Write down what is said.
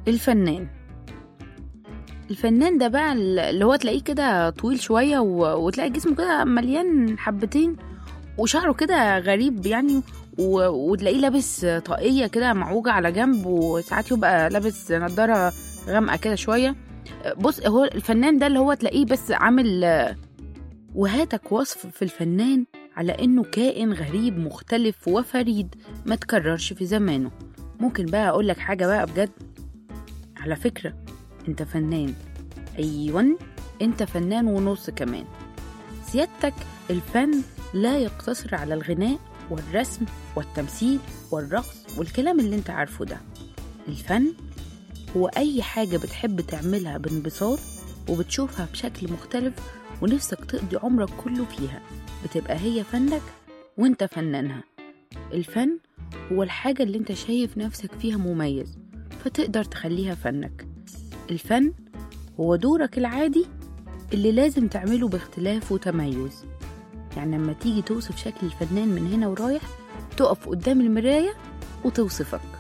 الفنان الفنان ده بقى اللي هو تلاقيه كده طويل شوية و... وتلاقي جسمه كده مليان حبتين وشعره كده غريب يعني و... وتلاقيه لابس طاقية كده معوجة على جنب وساعات يبقى لابس نضارة غامقة كده شوية بص هو الفنان ده اللي هو تلاقيه بس عامل وهاتك وصف في الفنان على انه كائن غريب مختلف وفريد ما تكررش في زمانه ممكن بقى اقول لك حاجة بقى بجد على فكرة انت فنان ايوان انت فنان ونص كمان سيادتك الفن لا يقتصر على الغناء والرسم والتمثيل والرقص والكلام اللي انت عارفه ده الفن هو اي حاجة بتحب تعملها بانبساط وبتشوفها بشكل مختلف ونفسك تقضي عمرك كله فيها بتبقى هي فنك وانت فنانها الفن هو الحاجة اللي انت شايف نفسك فيها مميز فتقدر تخليها فنك الفن هو دورك العادي اللي لازم تعمله باختلاف وتميز يعني لما تيجي توصف شكل الفنان من هنا ورايح تقف قدام المراية وتوصفك